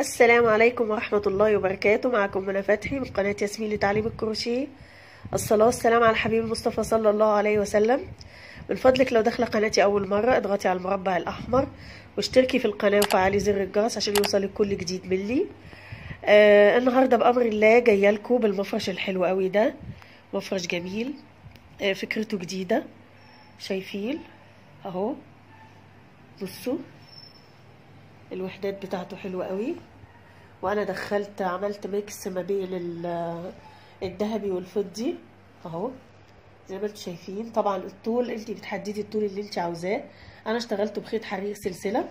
السلام عليكم ورحمة الله وبركاته معكم منى فتحي من قناة ياسمين لتعليم الكروشيه الصلاة والسلام على الحبيب المصطفى صلى الله عليه وسلم من فضلك لو داخلة قناتي أول مرة اضغطي على المربع الأحمر واشتركي في القناة وفعلي زر الجرس عشان يوصلك كل جديد مني آه النهاردة بأمر الله جاية لكم بالمفرش الحلو قوي ده مفرش جميل آه فكرته جديدة شايفين اهو بصوا الوحدات بتاعته حلوة قوي وانا دخلت عملت ميكس ما بين الذهبي والفضي اهو زي ما انتم شايفين طبعا الطول انت بتحددي الطول اللي انت عاوزاه انا اشتغلت بخيط حرير سلسله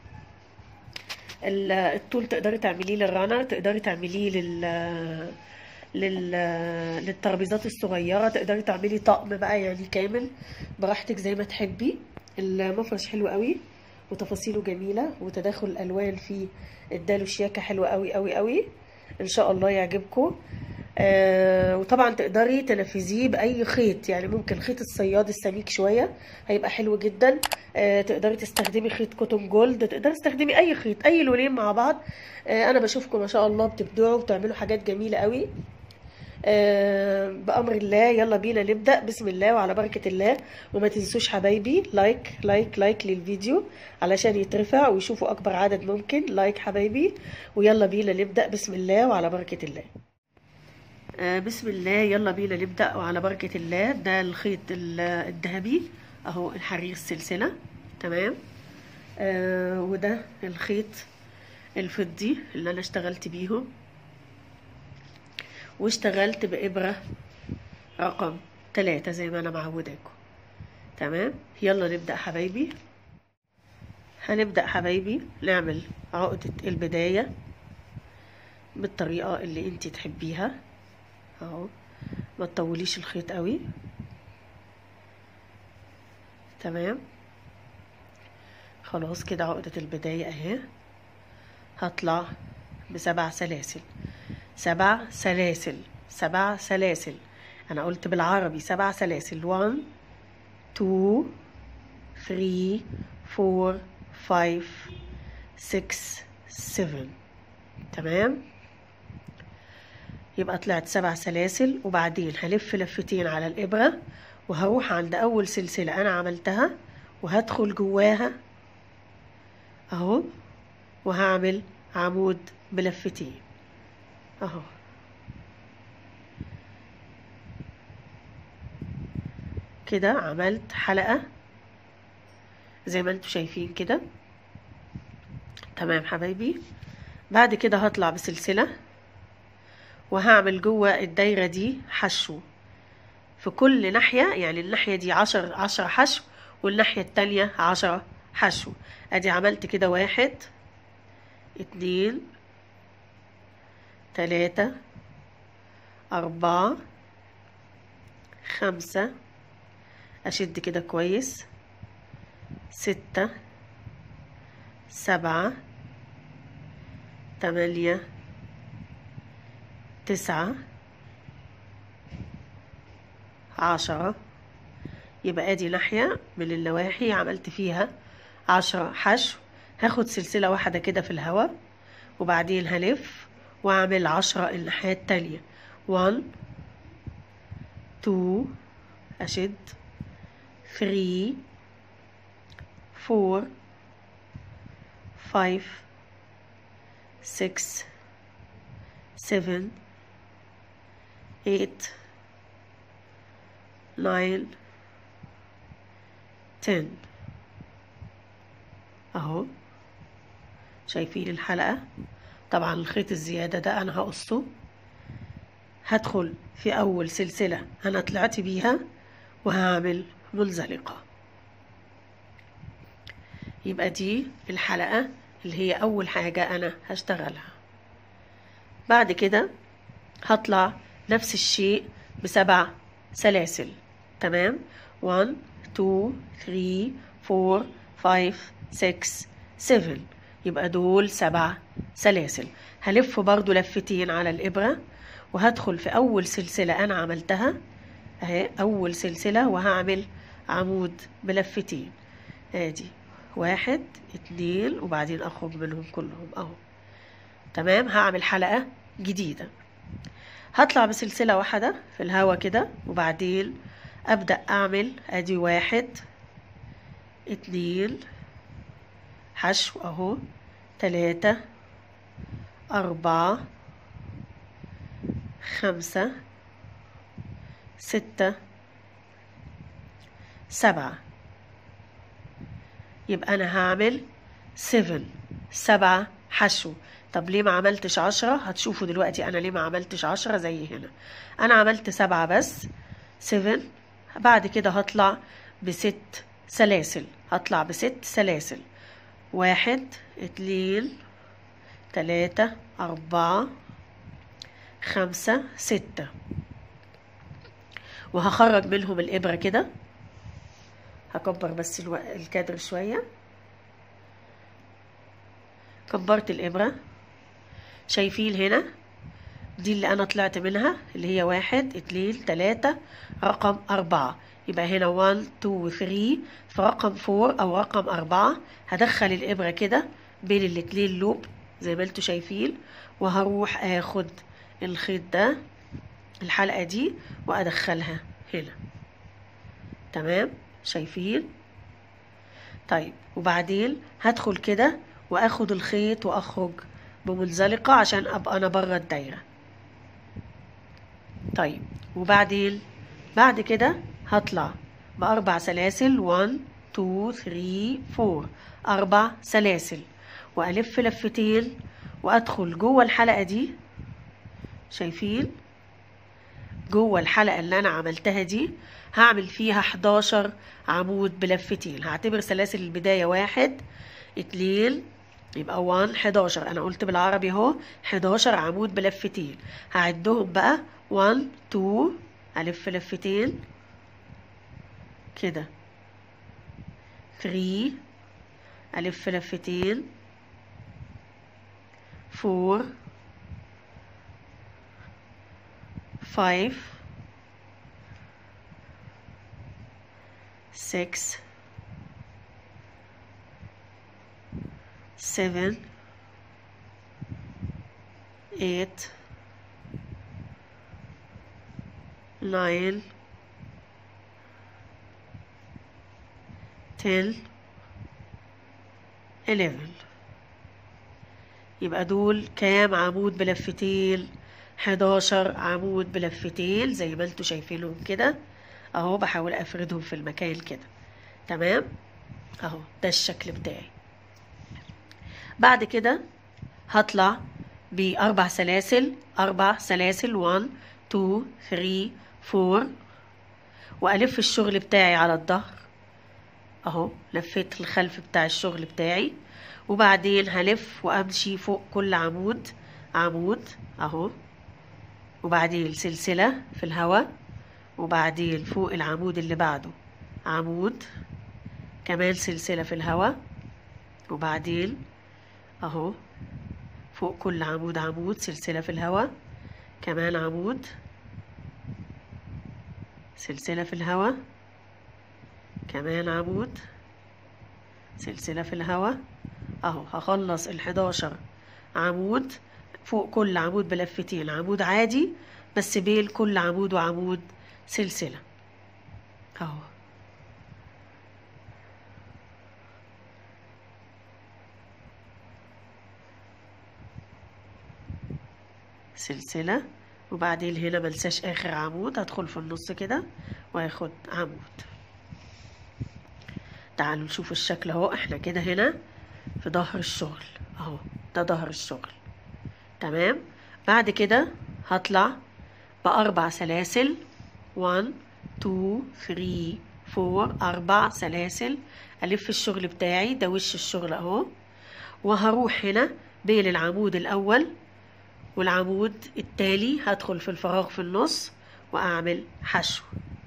الطول تقدري تعمليه للرانر تقدري تعمليه لل لل... للترابيزات الصغيره تقدري تعملي طقم بقى يعني كامل براحتك زي ما تحبي المفرش حلو قوي وتفاصيله جميله وتداخل الالوان فيه اداله شياكه حلوه قوي قوي قوي ان شاء الله يعجبكم آه وطبعا تقدري تنفذيه باي خيط يعني ممكن خيط الصياد السميك شويه هيبقى حلو جدا آه تقدري تستخدمي خيط كوتون جولد تقدري تستخدمي اي خيط اي لونين مع بعض آه انا بشوفكم ما شاء الله بتبدعوا وبتعملوا حاجات جميله قوي آه بأمر الله يلا بينا نبدأ بسم الله وعلى بركة الله وما تنسوش حبايبي لايك لايك لايك للفيديو علشان يترفع ويشوفوا أكبر عدد ممكن لايك حبايبي ويلا بينا نبدأ بسم الله وعلى بركة الله آه بسم الله يلا بينا نبدأ وعلى بركة الله ده الخيط الذهبي أهو الحرير السلسلة تمام آه وده الخيط الفضي اللي أنا اشتغلت بيهم واشتغلت بإبرة رقم تلاتة زي ما أنا معوداكم تمام يلا نبدأ حبايبي هنبدأ حبايبي نعمل عقدة البداية بالطريقة اللي انتي تحبيها اهو ما تطوليش الخيط قوي تمام خلاص كده عقدة البداية اهي هطلع بسبع سلاسل سبع سلاسل سبع سلاسل انا قلت بالعربي سبع سلاسل 1 2 3 4 5 6 7 تمام يبقى طلعت سبع سلاسل وبعدين هلف لفتين على الإبرة وهروح عند أول سلسلة أنا عملتها وهدخل جواها أهو وهعمل عمود بلفتين اهو كده عملت حلقة زي ما انتم شايفين كده تمام حبايبي بعد كده هطلع بسلسلة وهعمل جوه الدايرة دي حشو في كل ناحية يعني الناحية دي عشر عشرة حشو والناحية التانية عشرة حشو ادي عملت كده واحد اتنين تلاتة أربعة خمسة أشد كده كويس ستة سبعة تمانية تسعة عشرة يبقى ادي ناحية من النواحي عملت فيها عشرة حشو هاخد سلسلة واحدة كده في الهواء وبعدين هلف واعمل عشرة الناحية التانية one two أشد three four five six seven eight nine ten اهو شايفين الحلقة طبعا الخيط الزيادة ده أنا هقصه هدخل في أول سلسلة أنا طلعت بيها وهعمل منزلقة يبقى دي الحلقة اللي هي أول حاجة أنا هشتغلها بعد كده هطلع نفس الشيء بسبع سلاسل تمام 1 2 3 4 5 6 7 يبقى دول سبع سلاسل هلف برضو لفتين على الإبرة وهدخل في أول سلسلة أنا عملتها أهي أول سلسلة وهعمل عمود بلفتين ادي واحد اتنين وبعدين اخرج منهم كلهم اهو تمام هعمل حلقة جديدة هطلع بسلسلة واحدة في الهوا كده وبعدين أبدأ أعمل أدي واحد اتنين حشو أهو تلاتة أربعة خمسة ستة سبعة يبقى أنا هعمل سفن سبعة حشو طب ليه ما عملتش عشرة هتشوفوا دلوقتي أنا ليه ما عملتش عشرة زي هنا أنا عملت سبعة بس سفن بعد كده هطلع بست سلاسل هطلع بست سلاسل واحد اتنين تلاتة أربعة خمسة ستة وهخرج منهم الإبرة كده هكبر بس الو... الكادر شوية كبرت الإبرة شايفين هنا دي اللي أنا طلعت منها اللي هي واحد اتنين تلاتة رقم أربعة يبقى هنا 1 2 3 في رقم 4 أو رقم أربعة هدخل الإبرة كده بين الاتنين لوب زي ما انتوا شايفين وهروح اخد الخيط ده الحلقة دي وادخلها هنا تمام شايفين طيب وبعدين هدخل كده واخد الخيط واخرج بمنزلقة عشان ابقى انا بره الدايرة طيب وبعدين بعد كده هطلع باربع سلاسل 1 2 3 4 اربع سلاسل والف لفتين وادخل جوه الحلقه دي شايفين جوه الحلقه اللي انا عملتها دي هعمل فيها 11 عمود بلفتين هعتبر سلاسل البدايه واحد اتنين يبقى 1 11 انا قلت بالعربي اهو 11 عمود بلفتين هعدهم بقى 1 2 الف لفتين كده 3 الف لفتين four, five, six, seven, eight, nine, ten, eleven. يبقى دول كام عمود بلفتين 11 عمود بلفتين زي ما انتوا شايفينهم كده اهو بحاول افردهم في المكان كده تمام اهو ده الشكل بتاعي بعد كده هطلع باربع سلاسل اربع سلاسل 1 2 3 4 والف الشغل بتاعي على الظهر اهو لفيت الخلف بتاع الشغل بتاعي وبعدين هلف وامشي فوق كل عمود عمود اهو وبعدين سلسلة في الهواء وبعدين فوق العمود اللي بعده عمود كمان سلسلة في الهواء وبعدين اهو فوق كل عمود عمود سلسلة في الهواء كمان عمود سلسلة في الهواء كمان عمود سلسلة في الهواء اهو هخلص الحداشر عمود فوق كل عمود بلفتين عمود عادي بس بين كل عمود وعمود سلسلة اهو سلسلة وبعدين هنا ملساش اخر عمود هدخل في النص كده واخد عمود تعالوا نشوف الشكل اهو احنا كده هنا في ظهر الشغل اهو ده ظهر الشغل تمام بعد كده هطلع بأربع سلاسل 1 2 3 4 أربع سلاسل ألف الشغل بتاعي ده وش الشغل أهو وهروح هنا بين العمود الأول والعمود التالي هدخل في الفراغ في النص وأعمل حشو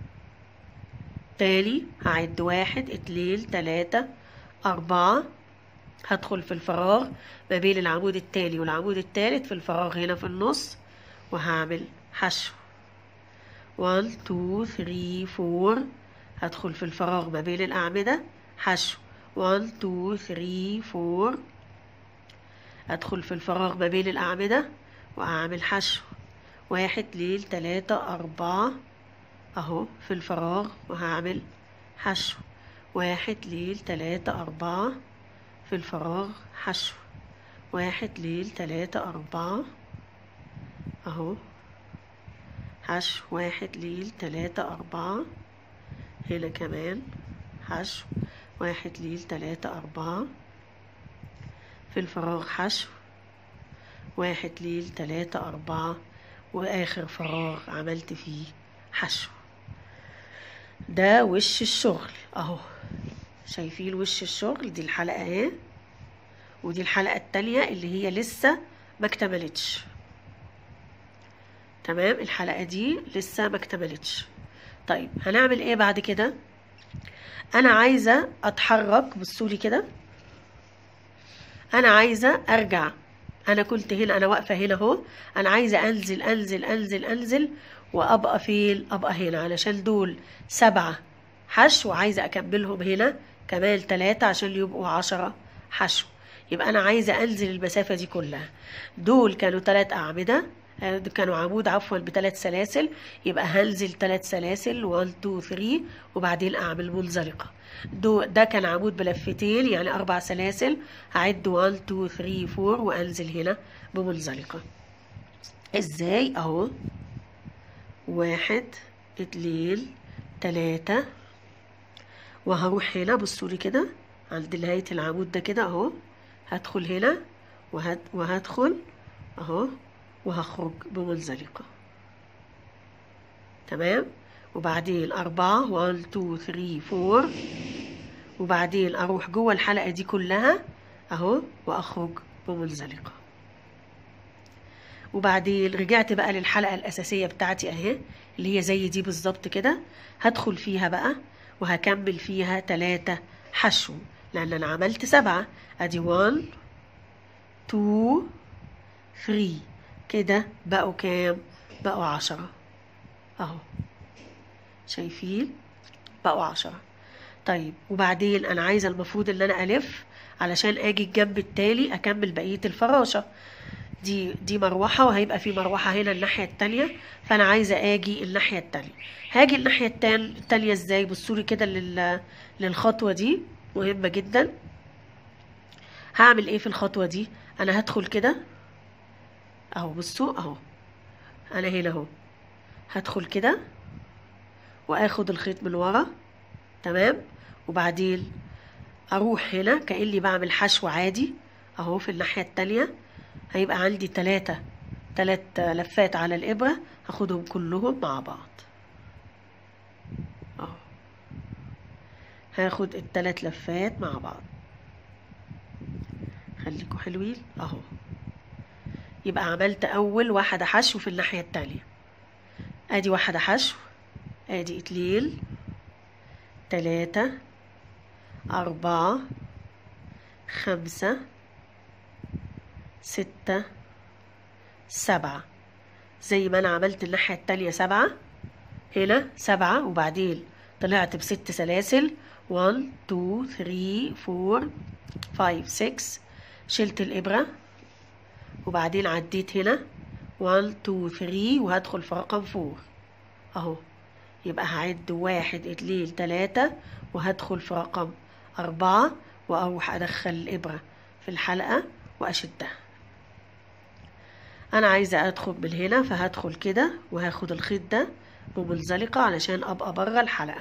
تالي هعد واحد اتنين تلاتة أربعة هدخل في الفراغ ما بين العمود التالي والعمود التالت في الفراغ هنا في النص وهعمل حشو 1 2 3 4 هدخل في الفراغ ما بين الأعمدة حشو 1 2 3 4 ادخل في الفراغ ما بين الاعمدة واعمل حشو واحد اتنين تلاتة اربعة اهو في الفراغ وهعمل حشو واحد اتنين تلاتة اربعة في الفراغ حشو واحد اتنين تلاتة اربعة اهو حشو واحد اتنين تلاتة اربعة هنا كمان حشو واحد اتنين تلاتة اربعة في الفراغ حشو واحد اتنين تلاتة اربعة واخر فراغ عملت فيه حشو ده وش الشغل اهو شايفين وش الشغل دي الحلقة اهي ودي الحلقة التانية اللي هي لسه ما اكتملتش تمام الحلقة دي لسه ما اكتملتش طيب هنعمل ايه بعد كده انا عايزة اتحرك بصولي كده انا عايزة ارجع انا كنت هنا انا واقفة هنا اهو انا عايزة انزل انزل انزل انزل وابقى فين ابقى هنا علشان دول سبعة حشو عايزة اكملهم هنا كمان تلاتة عشان يبقوا عشرة حشو يبقى انا عايزة انزل المسافة دي كلها دول كانوا تلات اعمدة آه، كانوا عمود عفوا بثلاث سلاسل يبقى هنزل ثلاث سلاسل 1 2 3 وبعدين اعمل منزلقه دو ده كان عمود بلفتين يعني اربع سلاسل هعد 1 2 3 4 وانزل هنا بمنزلقه ازاي اهو واحد اتنين تلاتة وهروح هنا بصوا لي كده عند نهاية العمود ده كده اهو هدخل هنا وهد وهدخل اهو وهخرج بمنزلقة تمام وبعدين أربعة 1 2 3 4 وبعدين أروح جوه الحلقة دي كلها أهو وأخرج بمنزلقة وبعدين رجعت بقى للحلقة الأساسية بتاعتي أهي اللي هي زي دي بالظبط كده هدخل فيها بقى وهكمل فيها تلاتة حشو لأن أنا عملت سبعة أدي 1 2 3 كده بقوا كام بقوا عشرة اهو شايفين بقوا عشرة طيب وبعدين انا عايزة المفروض ان انا الف علشان اجي الجنب التالي اكمل بقية الفراشة دي دي مروحة وهيبقى في مروحة هنا الناحية التانية فانا عايزة اجي الناحية التانية هاجي الناحية التان- التانية ازاي بصولي كده لل... للخطوة دي مهمة جدا هعمل ايه في الخطوة دي انا هدخل كده اهو بصوا اهو انا هنا اهو هدخل كده واخد الخيط من ورا تمام وبعدين اروح هنا كاني بعمل حشو عادي اهو في الناحيه التانية هيبقى عندي تلاتة تلات لفات على الابره هاخدهم كلهم مع بعض اهو هاخد التلات لفات مع بعض خليكوا حلوين اهو يبقى عملت اول واحدة حشو في الناحية التانية ادي واحدة حشو ادي اتنين تلاتة اربعة خمسة ستة سبعة زي ما انا عملت الناحية التانية سبعة هنا سبعة وبعدين طلعت بست سلاسل 1 2 3 4 5 6 شلت الإبرة وبعدين عديت هنا 1 2 3 وهدخل في رقم 4 اهو يبقى هعد واحد اتنين تلاتة وهدخل في رقم أربعة وأروح أدخل الإبرة في الحلقة وأشدها أنا عايزة أدخل من هنا فهدخل كده وهاخد الخيط ده بمنزلقة علشان أبقى بره الحلقة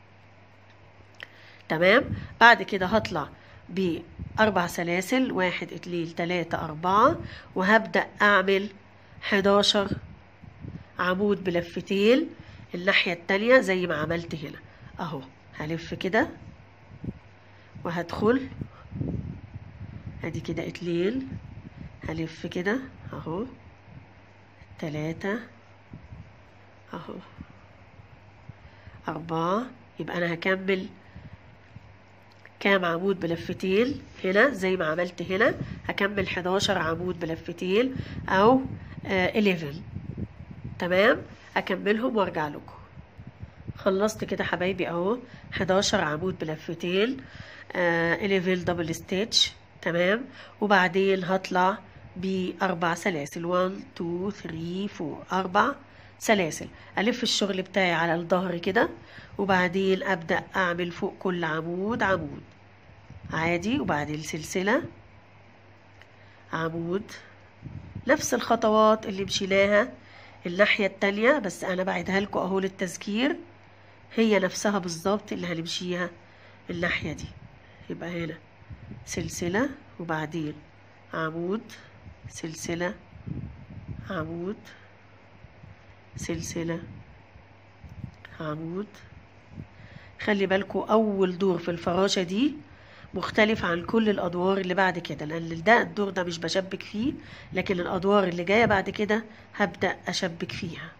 تمام بعد كده هطلع بأربع سلاسل واحد اتنين تلاتة أربعة وهبدأ أعمل حداشر عمود بلفتين الناحية التانية زي ما عملت هنا أهو هلف كده وهدخل ادي كده اتنين هلف كده اهو تلاتة اهو أربعة يبقى أنا هكمل كام عمود بلفتين هنا زي ما عملت هنا هكمل 11 عمود بلفتين او آه 11 تمام اكملهم وارجع لكم خلصت كده حبايبي اهو 11 عمود بلفتين آه 11 دبل ستيتش تمام وبعدين هطلع بأربع سلاسل 1 2 3 4 أربع سلاسل ألف الشغل بتاعي على الظهر كده وبعدين أبدأ أعمل فوق كل عمود عمود عادي وبعدين سلسلة عمود نفس الخطوات اللي مشيناها الناحية التانية بس أنا بعيدها لكم أهو للتذكير هي نفسها بالظبط اللي هنمشيها الناحية دي يبقى هنا سلسلة وبعدين عمود سلسلة عمود سلسلة عمود خلي بالكم أول دور في الفراشة دي مختلف عن كل الأدوار اللي بعد كده لأن ده الدور ده مش بشبك فيه لكن الأدوار اللي جاية بعد كده هبدأ أشبك فيها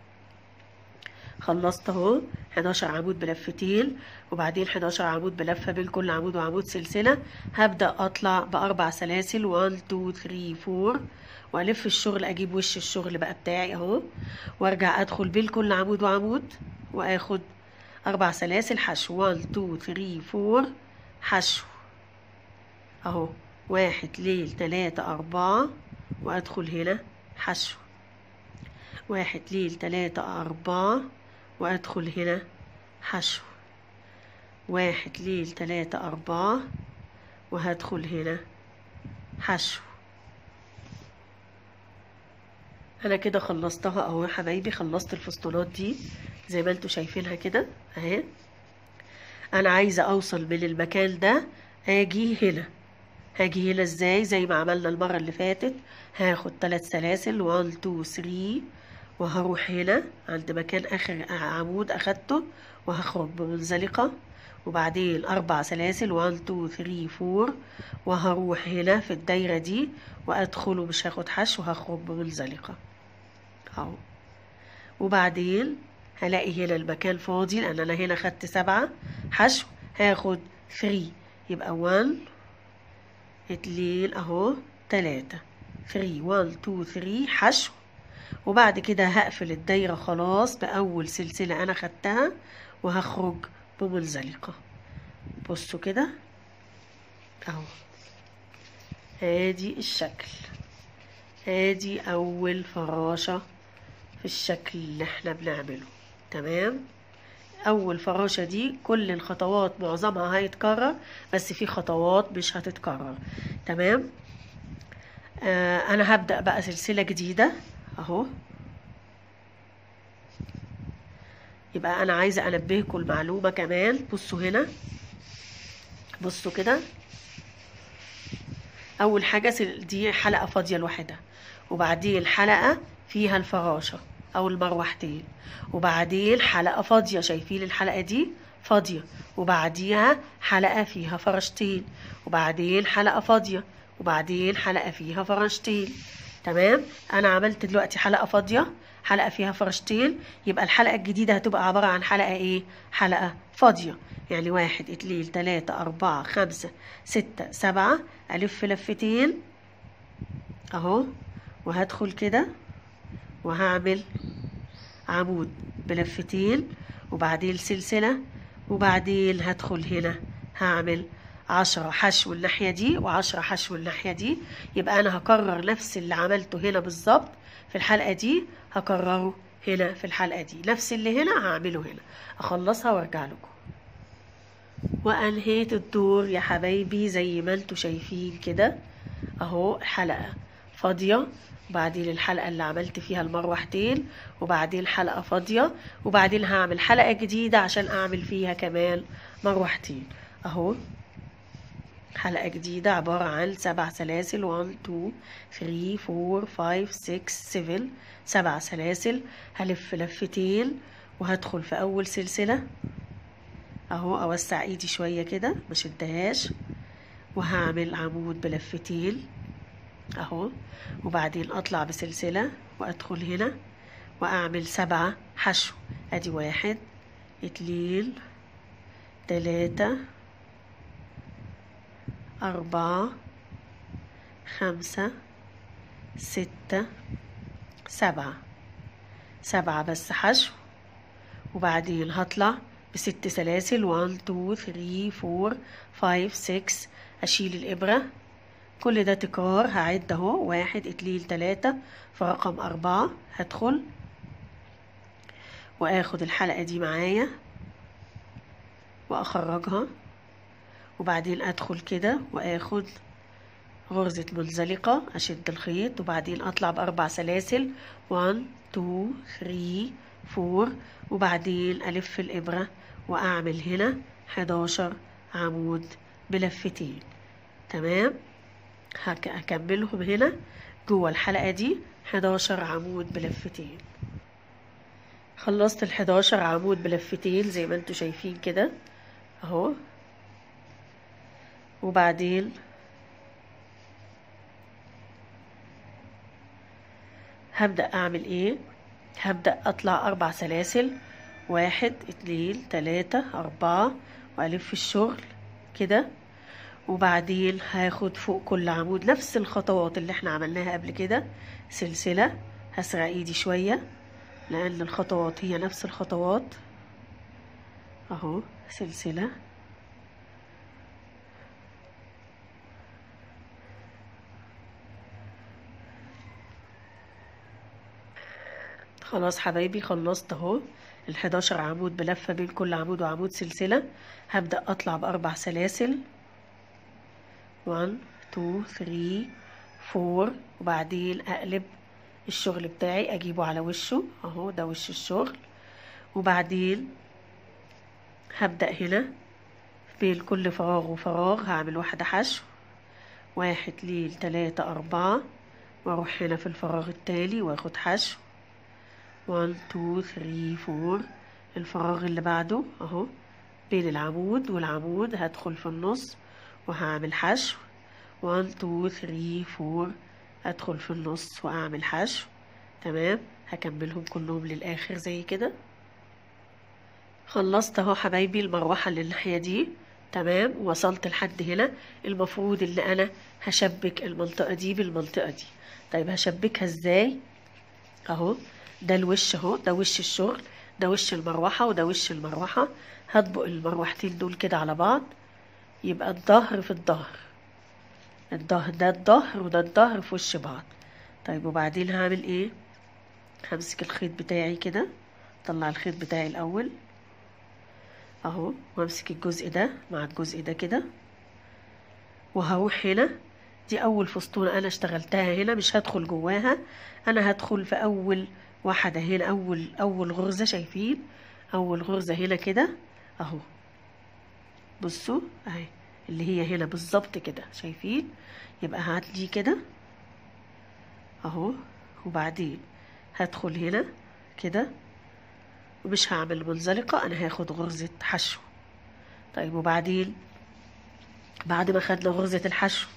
خلصت اهو 11 عمود بلفتين وبعدين 11 عمود بلفة بين كل عمود وعمود سلسلة هبدأ أطلع بأربع سلاسل 1 2 3 4 وألف الشغل أجيب وش الشغل بقى بتاعي أهو وأرجع أدخل بين كل عمود وعمود وآخد أربع سلاسل حشو 1 2 3 4 حشو أهو واحد ليل تلاتة أربعة وأدخل هنا حشو واحد ليل تلاتة أربعة وأدخل هنا حشو واحد ليل تلاتة أربعة وهدخل هنا حشو أنا كده خلصتها أهو يا حبايبي خلصت الفسطونات دي زي ما انتوا شايفينها كده أهي أنا عايزة أوصل من المكان ده أجي هنا هاجي هنا ازاي زي ما عملنا المرة اللي فاتت هاخد تلات سلاسل 1 2 3 وهروح هنا عند مكان آخر عمود أخدته وهخرج بمنزلقة وبعدين أربع سلاسل 1 2 3 4 وهروح هنا في الدايرة دي وأدخل ومش هاخد حشو وهخرج بمنزلقة أهو وبعدين هلاقي هنا المكان فاضي لأن أنا هنا خدت سبعة حشو هاخد 3 يبقى 1 اتنين أهو تلاتة 3 1 2 3 حشو وبعد كده هقفل الدايرة خلاص بأول سلسلة أنا خدتها وهخرج بمنزلقة بصوا كده أهو ادي الشكل ادي أول فراشة في الشكل اللي احنا بنعمله تمام أول فراشة دي كل الخطوات معظمها هيتكرر بس في خطوات مش هتتكرر تمام آه أنا هبدأ بقى سلسلة جديدة أهو يبقى أنا عايزة أنبهكم المعلومة كمان بصوا هنا بصوا كده أول حاجة سل- دي حلقة فاضية لوحدها وبعدين حلقة فيها الفراشة أو المروحتين وبعدين حلقة فاضية شايفين الحلقة دي فاضية وبعديها حلقة فيها فراشتين وبعدين حلقة فاضية وبعدين حلقة فيها فراشتين تمام أنا عملت دلوقتي حلقة فاضية حلقة فيها فراشتين يبقى الحلقة الجديدة هتبقى عبارة عن حلقة إيه؟ حلقة فاضية يعني واحد اتنين تلاتة أربعة خمسة ستة سبعة ألف لفتين أهو وهدخل كده وهعمل عمود بلفتين وبعدين سلسلة وبعدين هدخل هنا هعمل عشرة حشو الناحية دي وعشرة حشو الناحية دي يبقى أنا هكرر نفس اللي عملته هنا بالظبط في الحلقة دي هكرره هنا في الحلقة دي نفس اللي هنا هعمله هنا أخلصها وارجع لكم وأنهيت الدور يا حبايبي زي ما انتوا شايفين كده أهو حلقة فاضية وبعدين الحلقة اللي عملت فيها المروحتين وبعدين حلقة فاضية وبعدين هعمل حلقة جديدة عشان أعمل فيها كمان مروحتين أهو حلقة جديدة عبارة عن سبع سلاسل 1 2 3 4 5 6 7 سبع سلاسل هلف لفتين وهدخل في أول سلسلة أهو أوسع إيدي شوية كده مشدهاش وهعمل عمود بلفتين أهو وبعدين أطلع بسلسلة وأدخل هنا وأعمل سبعة حشو أدي واحد اتنين تلاتة أربعة خمسة ستة سبعة سبعة بس حشو وبعدين هطلع بست سلاسل 1 2 3 4 5 6 أشيل الإبرة كل ده تكرار هعد اهو واحد اتنين تلاتة في رقم أربعة هدخل وآخد الحلقة دي معايا وأخرجها وبعدين أدخل كده وآخد غرزة منزلقة أشد الخيط وبعدين أطلع بأربع سلاسل 1 2 3 4 وبعدين ألف الإبرة وأعمل هنا 11 عمود بلفتين تمام هكملهم هنا جوه الحلقة دي 11 عمود بلفتين خلصت ال 11 عمود بلفتين زي ما انتوا شايفين كده اهو وبعدين هبدأ أعمل إيه؟ هبدأ أطلع أربع سلاسل واحد اتنين تلاتة أربعة وألف الشغل كده وبعدين هاخد فوق كل عمود نفس الخطوات اللي احنا عملناها قبل كده سلسلة هسرع ايدي شوية لأن الخطوات هي نفس الخطوات اهو سلسلة خلاص حبايبي خلصت اهو ال11 عمود بلفة بين كل عمود وعمود سلسلة هبدأ أطلع بأربع سلاسل 1 2 3 4 وبعدين أقلب الشغل بتاعي أجيبه على وشه أهو ده وش الشغل وبعدين هبدأ هنا بين كل فراغ وفراغ هعمل واحدة حشو واحد اتنين تلاتة أربعة وأروح هنا في الفراغ التالي وآخد حشو 1 2 3 4 الفراغ اللي بعده اهو بين العمود والعمود هدخل في النص وهعمل حشو 1 2 3 4 ادخل في النص واعمل حشو تمام هكملهم كلهم للاخر زي كده خلصت اهو حبايبي المروحه اللي الناحيه دي تمام وصلت لحد هنا المفروض ان انا هشبك المنطقه دي بالمنطقه دي طيب هشبكها ازاي اهو ده الوش اهو ده وش الشغل ده وش المروحة وده وش المروحة هطبق المروحتين دول كده على بعض يبقى الظهر في الظهر الظهر ده الظهر وده الظهر في وش بعض طيب وبعدين هعمل ايه همسك الخيط بتاعي كده طلع الخيط بتاعي الاول اهو وامسك الجزء ده مع الجزء ده كده وهروح هنا دي اول فسطونة انا اشتغلتها هنا مش هدخل جواها انا هدخل في اول واحدة هنا أول أول غرزة شايفين أول غرزة هنا كده أهو بصوا أهي اللي هي هنا بالظبط كده شايفين يبقى هعدي كده أهو وبعدين هدخل هنا كده ومش هعمل منزلقة أنا هاخد غرزة حشو طيب وبعدين بعد ما خدنا غرزة الحشو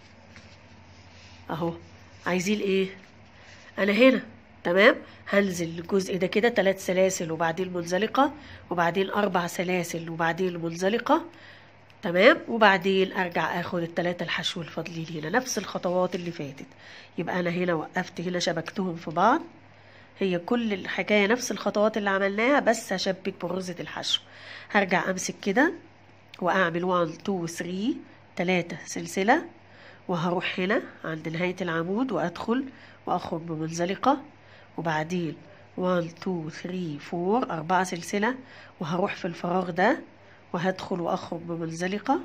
أهو عايزين إيه أنا هنا تمام هنزل الجزء ده كده تلات سلاسل وبعدين منزلقة وبعدين أربع سلاسل وبعدين منزلقة تمام وبعدين أرجع أخد التلاتة الحشو الفاضلين هنا نفس الخطوات اللي فاتت يبقى أنا هنا وقفت هنا شبكتهم في بعض هي كل الحكاية نفس الخطوات اللي عملناها بس هشبك بغرزة الحشو هرجع أمسك كده وأعمل 1 2 3 تلاتة سلسلة وهروح هنا عند نهاية العمود وأدخل وأخرج بمنزلقة وبعدين 1 2 3 4 أربعة سلسلة وهروح في الفراغ ده وهدخل وأخرج بمنزلقة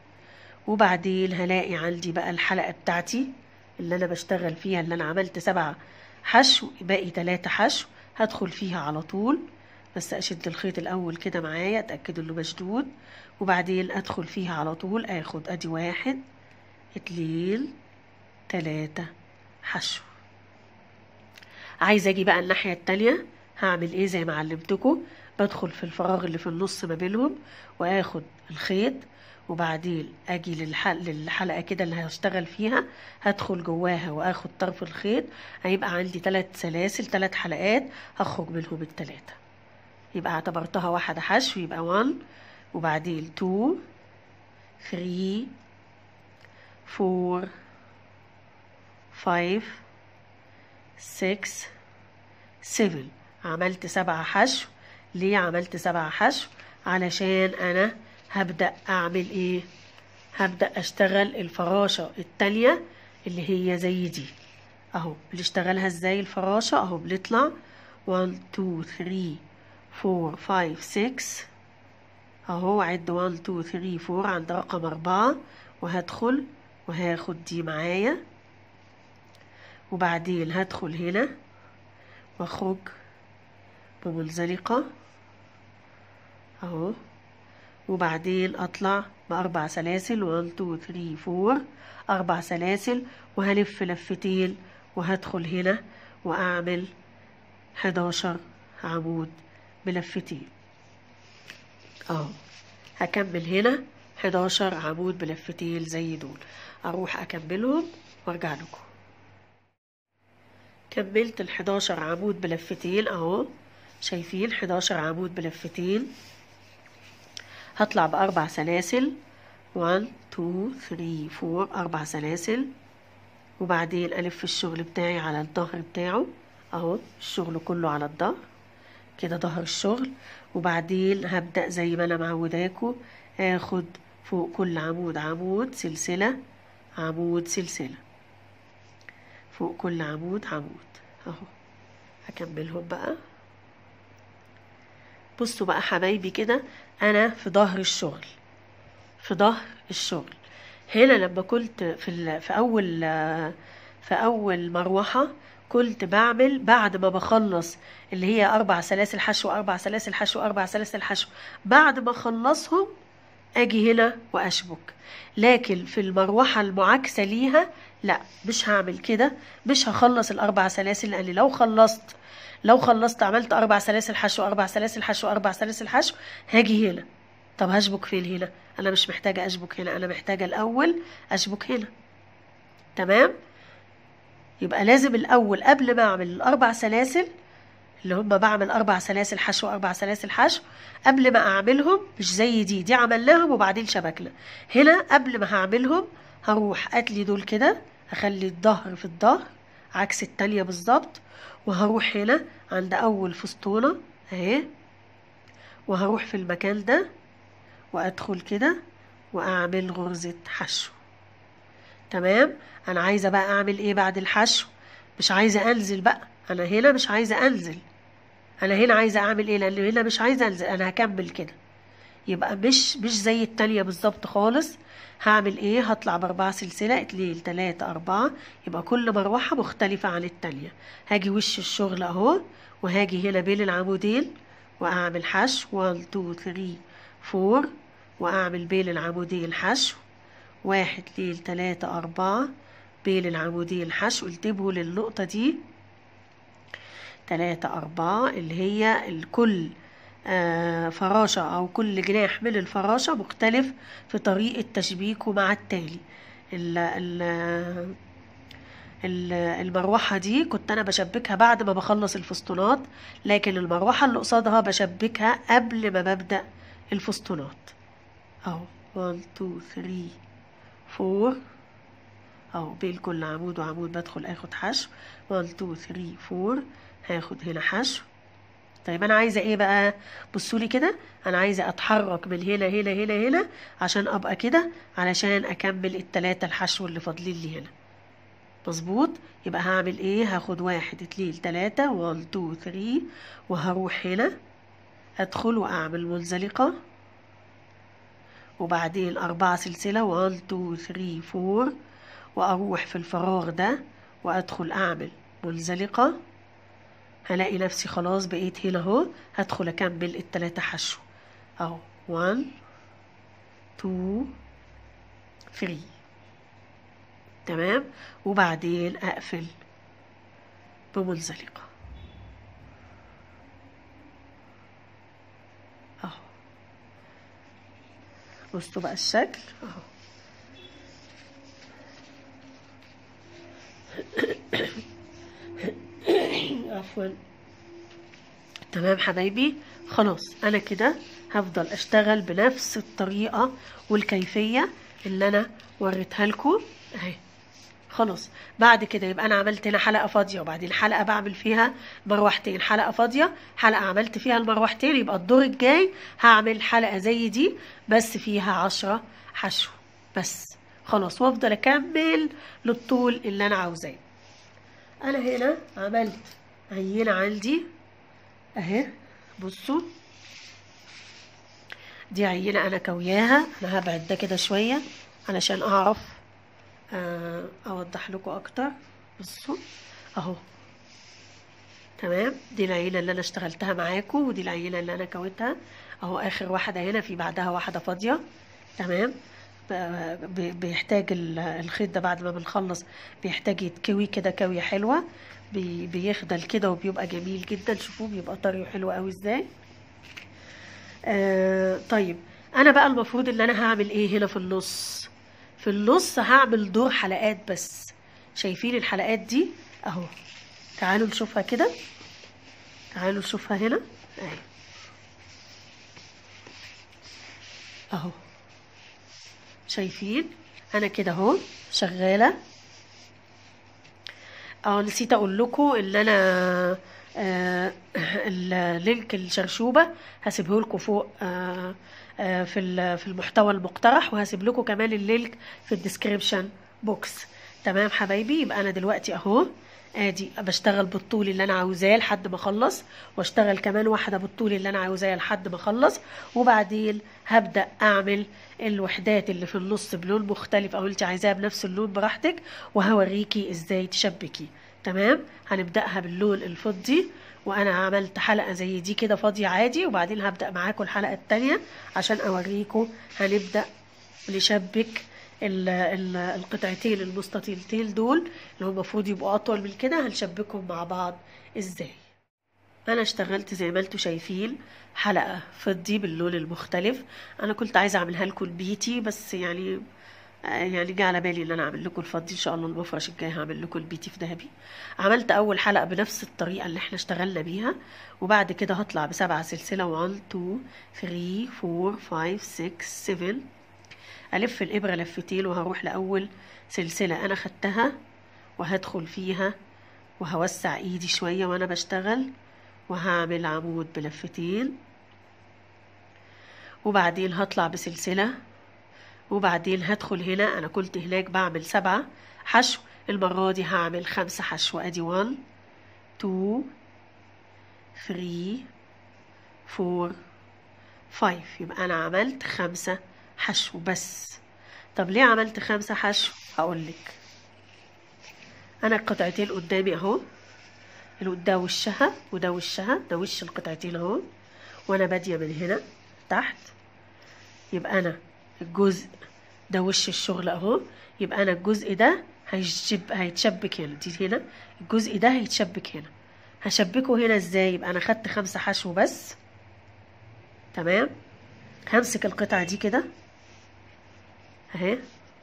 وبعدين هلاقي عندي بقى الحلقة بتاعتي اللي أنا بشتغل فيها اللي أنا عملت سبعة حشو باقي تلاتة حشو هدخل فيها على طول بس أشد الخيط الأول كده معايا أتأكد إنه مشدود وبعدين أدخل فيها على طول آخد أدي واحد اتنين تلاتة حشو عايزه اجي بقى الناحيه التانية هعمل ايه زي ما علمتكم بدخل في الفراغ اللي في النص ما بينهم واخد الخيط وبعدين اجي للحل للحلقه كده اللي هشتغل فيها هدخل جواها واخد طرف الخيط هيبقى عندي ثلاث سلاسل ثلاث حلقات هخرج منهم الثلاثه يبقى اعتبرتها واحده حشو يبقى 1 وبعدين 2 3 4 5 6 7 عملت سبعة حشو ليه عملت سبعة حشو علشان انا هبدأ اعمل ايه هبدأ اشتغل الفراشة التانية اللي هي زي دي اهو بنشتغلها ازاي الفراشة اهو بنطلع 1 2 3 4 5 6 اهو عد 1 2 3 4 عند رقم أربعة وهدخل وهاخد دي معايا وبعدين هدخل هنا واخرج بمنزلقة اهو وبعدين اطلع باربع سلاسل 1 2 3 4 اربع سلاسل وهلف لفتين وهدخل هنا واعمل 11 عمود بلفتين اهو هكمل هنا 11 عمود بلفتين زي دول اروح اكملهم وارجع لكم كملت ال 11 عمود بلفتين اهو شايفين 11 عمود بلفتين هطلع بأربع سلاسل 1 2 3 4 أربع سلاسل وبعدين ألف الشغل بتاعي على الظهر بتاعه أهو الشغل كله على الظهر كده ظهر الشغل وبعدين هبدأ زي ما أنا معوداكوا آخد فوق كل عمود عمود سلسلة عمود سلسلة فوق كل عمود عمود أهو هكملهم بقى بصوا بقى حبايبي كده انا في ظهر الشغل في ظهر الشغل هنا لما كنت في ال... في اول في اول مروحه كنت بعمل بعد ما بخلص اللي هي اربع سلاسل حشو اربع سلاسل حشو اربع سلاسل حشو بعد ما اخلصهم اجي هنا واشبك لكن في المروحه المعاكسه ليها لا مش هعمل كده مش هخلص الاربع سلاسل لان لو خلصت لو خلصت عملت اربع سلاسل حشو اربع سلاسل حشو اربع سلاسل حشو هاجي هنا طب هشبك فين هنا انا مش محتاجه اشبك هنا انا محتاجه الاول اشبك هنا تمام يبقى لازم الاول قبل ما اعمل الاربع سلاسل اللي هم بعمل اربع سلاسل حشو اربع سلاسل حشو قبل ما اعملهم مش زي دي دي عملناهم وبعدين شبكنا هنا قبل ما هعملهم هروح اتلي دول كده اخلي الظهر في الظهر عكس التانية بالظبط وهروح هنا عند اول فسطونة اهي وهروح في المكان ده وادخل كده واعمل غرزة حشو تمام انا عايزة بقى اعمل ايه بعد الحشو مش عايزة انزل بقى انا هنا مش عايزة انزل انا هنا عايزة اعمل ايه لان هنا مش عايزة انزل انا هكمل كده يبقى مش مش زي التانية بالظبط خالص هعمل ايه هطلع باربعة سلسلة اتنين تلاتة اربعة يبقى كل مروحة مختلفة عن التانية هاجي وش الشغل اهو وهاجي هنا بين العمودين واعمل حشو 1 2 3 4 واعمل بين العمودين حشو واحد اتنين تلاتة اربعة بين العمودين حشو انتبهوا للنقطة دي تلاتة أربعة اللي هي الكل آه فراشة أو كل جناح من الفراشة مختلف في طريقة تشبيكه مع التالي ال ال المروحة دي كنت أنا بشبكها بعد ما بخلص الفسطونات لكن المروحة اللي قصادها بشبكها قبل ما ببدأ الفسطونات أهو 1 2 3 4 أهو بين كل عمود وعمود بدخل آخد حشو 1 2 3 4 هاخد هنا حشو طيب انا عايزه ايه بقى بصوا لي كده انا عايزه اتحرك من هنا هنا هنا هنا عشان ابقى كده علشان اكمل التلاتة الحشو اللي فاضلين لي هنا مظبوط يبقى هعمل ايه هاخد واحد اتنين تلاتة 1 2 3 وهروح هنا ادخل واعمل منزلقه وبعدين أربعة سلسلة 1 2 3 4 وأروح في الفراغ ده وأدخل أعمل منزلقة هلاقي نفسي خلاص بقيت هنا اهو هدخل اكمل التلاتة حشو اهو 1 2 3 تمام وبعدين اقفل بمنزلقة اهو بصوا بقى الشكل اهو عفوا تمام حبايبي خلاص انا كده هفضل اشتغل بنفس الطريقة والكيفية اللي انا وريتها لكم اهي خلاص بعد كده يبقى انا عملت هنا حلقة فاضية وبعدين حلقة بعمل فيها مروحتين حلقة فاضية حلقة عملت فيها المروحتين يبقى الدور الجاي هعمل حلقة زي دي بس فيها عشرة حشو بس خلاص وافضل اكمل للطول اللي انا عاوزاه انا هنا عملت عينة عندي اهي بصوا دي عينة انا كوياها انا هبعد ده كده شوية علشان اعرف آه، اوضح لكم اكتر بصوا اهو تمام دي العينة اللي انا اشتغلتها معاكم ودي العينة اللي انا كويتها اهو اخر واحدة هنا في بعدها واحدة فاضية تمام ب- ب- بيحتاج ال- الخيط ده بعد ما بنخلص بيحتاج يتكوي كده كوية حلوة بي- بيخدل كده وبيبقى جميل جدا شوفوه بيبقى طري وحلو قوي ازاي آه طيب انا بقى المفروض ان انا هعمل ايه هنا في النص في النص هعمل دور حلقات بس شايفين الحلقات دي اهو تعالوا نشوفها كده تعالوا نشوفها هنا اهي اهو شايفين انا كده اهو شغاله اه نسيت اقول لكم ان انا آه اللينك الشرشوبه هسيبه لكم فوق آه آه في ال- في المحتوى المقترح وهسيب لكم كمان اللينك في الديسكريبشن بوكس تمام حبايبي يبقى انا دلوقتي اهو ادي بشتغل بالطول اللي انا عاوزاه لحد ما اخلص واشتغل كمان واحده بالطول اللي انا عاوزاه لحد ما اخلص وبعدين هبدا اعمل الوحدات اللي في النص بلون مختلف او انت عايزاها بنفس اللون براحتك وهوريكي ازاي تشبكي تمام هنبداها باللون الفضي وانا عملت حلقه زي دي كده فاضيه عادي وبعدين هبدا معاكم الحلقه التانية عشان اوريكم هنبدا نشبك ال- ال- القطعتين المستطيلتين دول اللي هم المفروض يبقوا اطول من كده هنشبكهم مع بعض ازاي انا اشتغلت زي ما انتم شايفين حلقه فضي باللون المختلف انا كنت عايزه اعملها لكم البيتي بس يعني آه، يعني جه على بالي ان انا اعمل لكم الفضي ان شاء الله المفرش الجاي هعمل لكم البيتي في ذهبي عملت اول حلقه بنفس الطريقه اللي احنا اشتغلنا بيها وبعد كده هطلع بسبعه سلسله 1 2 3 4 5 6 7 الف الابره لفتين وهروح لاول سلسله انا خدتها وهدخل فيها وهوسع ايدي شويه وانا بشتغل وهعمل عمود بلفتين وبعدين هطلع بسلسله وبعدين هدخل هنا انا كنت هناك بعمل سبعة حشو المرة دي هعمل خمسة حشو ادي 1 2 3 4 5 يبقى انا عملت خمسة حشو بس طب ليه عملت خمسة حشو هقولك انا القطعتين قدامي اهو اللي ده وشها وده وشها ده وش القطعتين اهو وانا باديه من هنا تحت يبقى انا الجزء ده وش الشغل اهو يبقى انا الجزء ده هيشب هيتشبك هنا دي هنا الجزء ده هيتشبك هنا هشبكه هنا ازاي يبقى انا خدت خمسة حشو بس تمام همسك القطعة دي كده اهي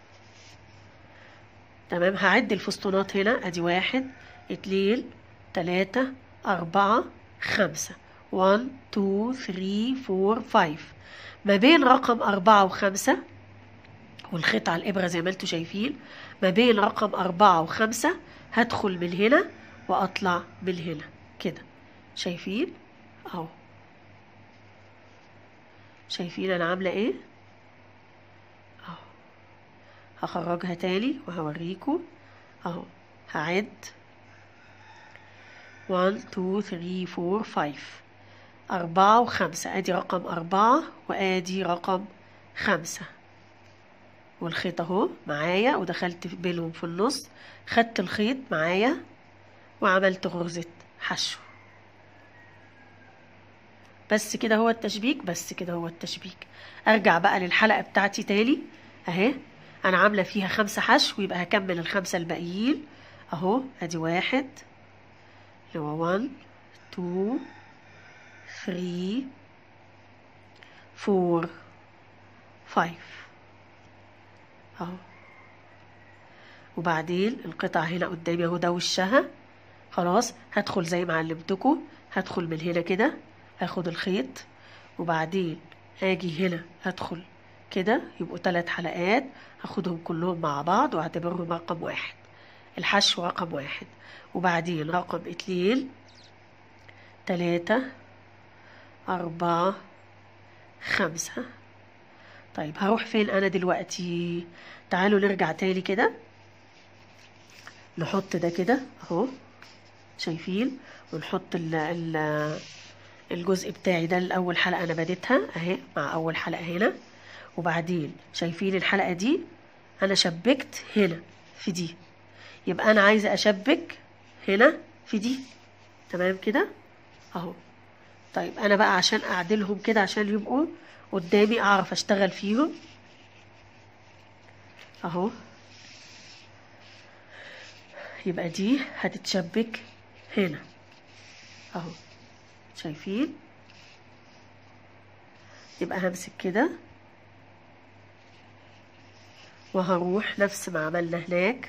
تمام هعد الفسطونات هنا ادي واحد اتنين تلاتة اربعة خمسة 1 2 3 4 5 ما بين رقم أربعة وخمسة والخيط على الإبرة زي ما انتوا شايفين ما بين رقم أربعة وخمسة هدخل من هنا وأطلع من هنا كده شايفين أهو شايفين أنا عاملة إيه أهو هخرجها تاني وهوريكم أهو هعد 1 2 3 4 5 أربعة وخمسة أدي رقم أربعة وأدي رقم خمسة والخيط أهو معايا ودخلت في- بينهم في النص خدت الخيط معايا وعملت غرزة حشو بس كده هو التشبيك بس كده هو التشبيك أرجع بقى للحلقة بتاعتي تاني أهي أنا عاملة فيها خمسة حشو يبقى هكمل الخمسة الباقيين أهو أدي واحد اللي هو 1 2 3 4 5 اهو وبعدين القطعة هنا قدامي اهو ده وشها خلاص هدخل زي ما علمتكم هدخل من هنا كده اخد الخيط وبعدين اجي هنا هدخل كده يبقوا ثلاث حلقات هاخدهم كلهم مع بعض واعتبرهم رقم واحد الحشو رقم واحد وبعدين رقم اتنين تلاتة أربعة خمسة طيب هروح فين انا دلوقتي تعالوا نرجع تاني كده نحط ده كده اهو شايفين ونحط ال ال الجزء بتاعي ده الاول حلقه انا بديتها اهي مع اول حلقه هنا وبعدين شايفين الحلقه دي انا شبكت هنا في دي يبقى انا عايزه اشبك هنا في دي تمام كده اهو طيب انا بقى عشان اعدلهم كده عشان يبقوا قدامي اعرف اشتغل فيهم اهو يبقى دي هتتشبك هنا اهو شايفين يبقى همسك كده وهروح نفس ما عملنا هناك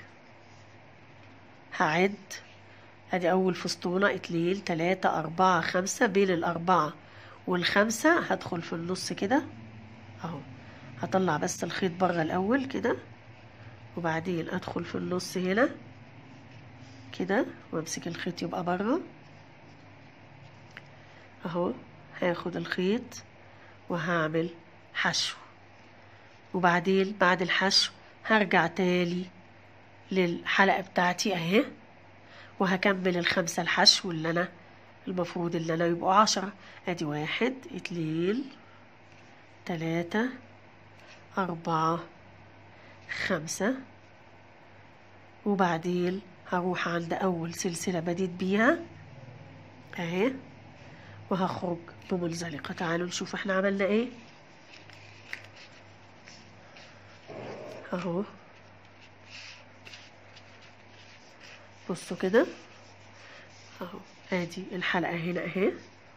هعد ادي اول فسطونة اتنين تلاتة اربعة خمسة بين الاربعة والخمسة هدخل في النص كده اهو هطلع بس الخيط بره الاول كده وبعدين ادخل في النص هنا كده وامسك الخيط يبقى بره اهو هاخد الخيط وهعمل حشو وبعدين بعد الحشو هرجع تاني للحلقة بتاعتي اهي وهكمل الخمسة الحشو اللي انا المفروض اللي انا يبقوا عشرة ادي واحد اتنين تلاتة اربعة خمسة وبعدين هروح عند اول سلسلة بديت بيها اهي وهخرج بمنزلقة تعالوا نشوف احنا عملنا ايه اهو بصوا كده اهو ادي الحلقة هنا اهي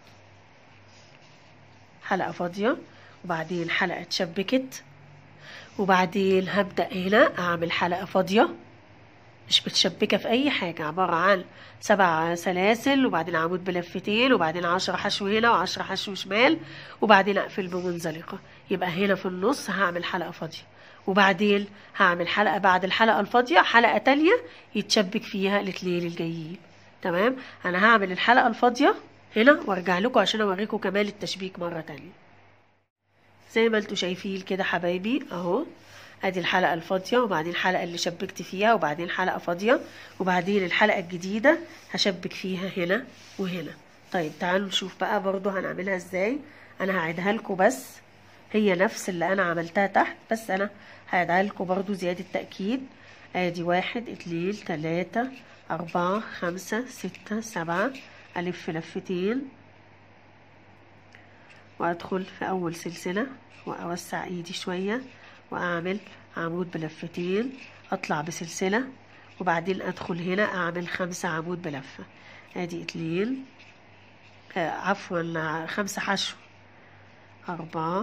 حلقة فاضية وبعدين حلقة اتشبكت وبعدين هبدأ هنا اعمل حلقة فاضية مش متشبكة في أي حاجة عبارة عن سبع سلاسل وبعدين عمود بلفتين وبعدين عشرة حشو هنا وعشرة حشو شمال وبعدين أقفل بمنزلقة يبقى هنا في النص هعمل حلقة فاضية وبعدين هعمل حلقة بعد الحلقة الفاضية حلقة تانية يتشبك فيها الاتنين الجايين تمام أنا هعمل الحلقة الفاضية هنا وارجع لكم عشان اوريكم كمال التشبيك مرة تانية زي ما انتوا شايفين كده حبايبي اهو ادي الحلقة الفاضية وبعدين الحلقة اللي شبكت فيها وبعدين حلقة فاضية وبعدين الحلقة الجديدة هشبك فيها هنا وهنا طيب تعالوا نشوف بقى برضو هنعملها ازاي انا هعيدها لكم بس هي نفس اللي انا عملتها تحت بس انا هعيدها لكم برضو زيادة تأكيد ادي واحد اتنين تلاتة اربعة خمسة ستة سبعة الف لفتين وادخل في اول سلسلة واوسع ايدي شوية واعمل عمود بلفتين اطلع بسلسلة وبعدين ادخل هنا اعمل خمسة عمود بلفة ادي اتنين آه عفوا خمسة حشو اربعة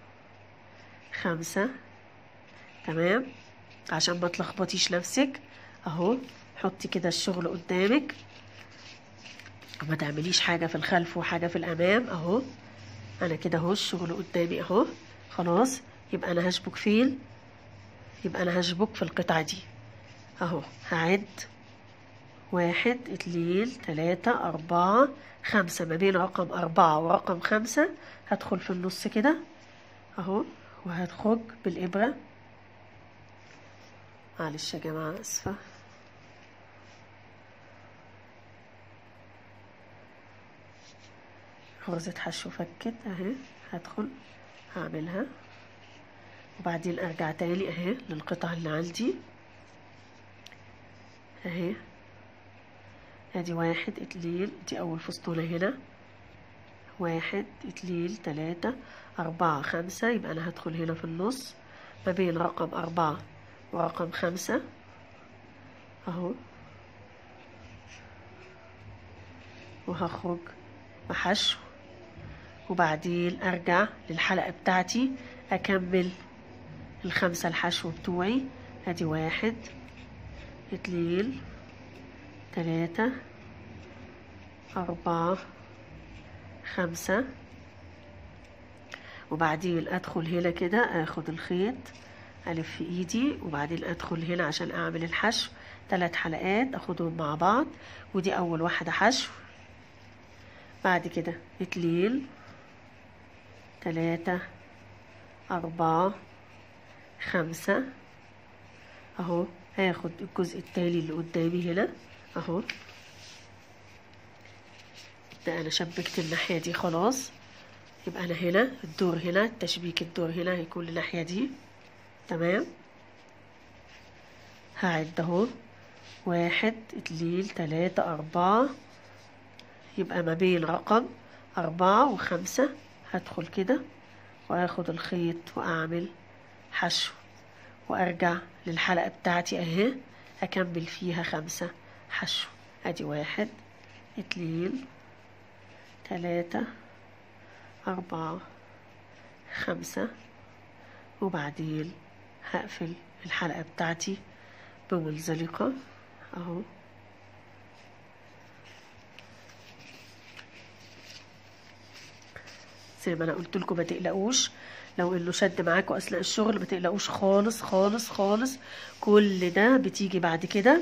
خمسة تمام عشان ما تلخبطيش نفسك اهو حطي كده الشغل قدامك وما تعمليش حاجة في الخلف وحاجة في الامام اهو انا كده اهو الشغل قدامي اهو خلاص يبقى انا هشبك فين يبقى انا هشبك في القطعة دي اهو هعد واحد اتنين تلاتة اربعة خمسة ما بين رقم اربعة ورقم خمسة هدخل في النص كده اهو وهخرج بالابرة معلش يا جماعة اسفة غرزة حشو فكت اهي هدخل هعملها وبعدين ارجع تاني اهي للقطعة اللي عندي اهي ادي واحد اتنين دي اول فسطولة هنا واحد اتنين تلاتة اربعة خمسة يبقى انا هدخل هنا في النص ما بين رقم اربعة ورقم خمسة اهو وهخرج بحشو وبعدين ارجع للحلقة بتاعتي اكمل الخمسة الحشو بتوعي ادي واحد اتنين تلاتة اربعة خمسة وبعدين ادخل هنا كده اخد الخيط الف في ايدي وبعدين ادخل هنا عشان اعمل الحشو ثلاث حلقات اخدهم مع بعض ودي اول واحدة حشو بعد كده اتنين تلاتة أربعة خمسة أهو هاخد الجزء التالي اللي قدامي هنا أهو ده أنا شبكت الناحية دي خلاص يبقى أنا هنا الدور هنا تشبيك الدور هنا هيكون للناحية دي تمام هعد اهو واحد اتنين تلاتة أربعة يبقى ما بين رقم أربعة وخمسة هدخل كده وآخد الخيط وأعمل حشو وأرجع للحلقة بتاعتي أهي أكمل فيها خمسة حشو أدي واحد اتنين تلاتة أربعة خمسة وبعدين هقفل الحلقة بتاعتي بمنزلقة اهو زي ما انا قلت لكم ما تقلقوش لو انه شد معاكم اثناء الشغل ما تقلقوش خالص خالص خالص كل ده بتيجي بعد كده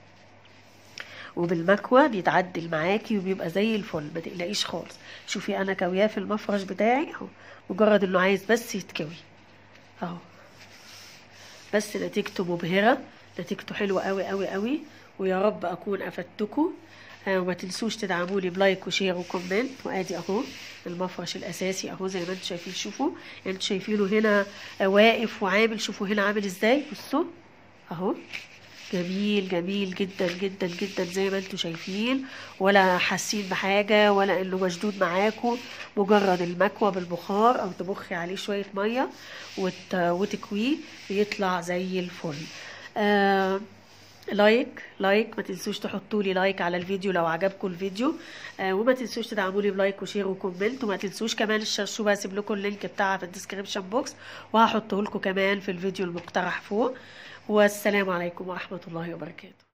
وبالمكوى بيتعدل معاكي وبيبقى زي الفل ما تقلقيش خالص شوفي انا كوياه في المفرش بتاعي اهو مجرد انه عايز بس يتكوي اهو بس نتيجته مبهرة نتيجته حلوة قوي قوي قوي ويا رب أكون أفدتكم آه وما تنسوش تدعموني بلايك وشير وكومنت وادي اهو المفرش الاساسي اهو زي ما انتم شايفين شوفوا انتوا شايفينه هنا آه واقف وعامل شوفوا هنا عامل ازاي بصوا اهو جميل جميل جدا جدا جدا زي ما انتم شايفين ولا حاسين بحاجة ولا انه مشدود معاكم مجرد المكوى بالبخار او تبخي عليه شوية مية وت... وتكويه بيطلع زي الفل آه لايك لايك ما تنسوش تحطوا لي لايك على الفيديو لو عجبكم الفيديو آه وما تنسوش تدعموني بلايك وشير وكومنت وما تنسوش كمان الشرشوبه هسيب لكم اللينك بتاعها في الديسكريبشن بوكس وهحطه لكم كمان في الفيديو المقترح فوق والسلام عليكم ورحمه الله وبركاته